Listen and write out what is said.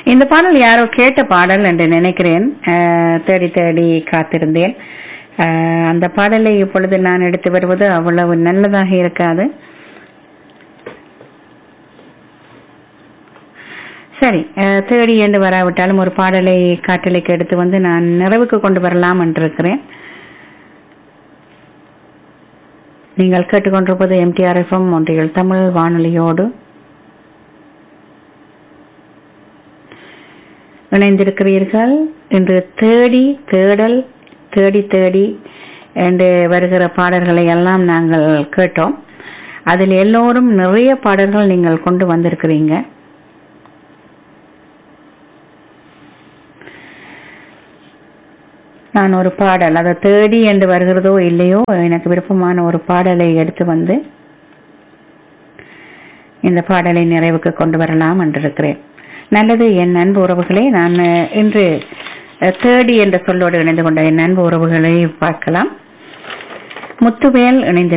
இந்த பாடல் யாரோ கேட்ட பாடல் என்று நினைக்கிறேன் அஹ், தேடி தேடி காத்திருந்தேன் அஹ், அந்த பாடலை இப்பொழுது நான் எடுத்து வருவது அவ்வளவு நல்லதாக இருக்காது சரி அஹ், தேடி என்று வராவிட்டாலும் ஒரு பாடலை காட்டலைக்கு எடுத்து வந்து நான் நிறைவுக்கு கொண்டு வரலாம் என்றிருக்கிறேன் நீங்கள் கேட்டுக்கொண்டிருப்பது எம்டிஆர் எஃப்எம் ஒன்றியல் தமிழ் வானொலியோடு இணைந்திருக்கிறீர்கள் இன்று தேடி தேடல் தேடி தேடி என்று வருகிற பாடல்களை எல்லாம் நாங்கள் கேட்டோம் அதில் எல்லோரும் நிறைய பாடல்கள் நீங்கள் கொண்டு வந்திருக்கிறீங்க நான் ஒரு பாடல் அதை தேடி என்று வருகிறதோ இல்லையோ எனக்கு விருப்பமான ஒரு பாடலை எடுத்து வந்து இந்த பாடலை நிறைவுக்கு கொண்டு வரலாம் என்றிருக்கிறேன் நல்லது என் அன்பு உறவுகளே நான் அஹ், இன்று அஹ், தேடி என்ற சொல்லோடு இணைந்து கொண்ட என் அன்பு உறவுகளை பார்க்கலாம் முத்துவேல் இணைந்து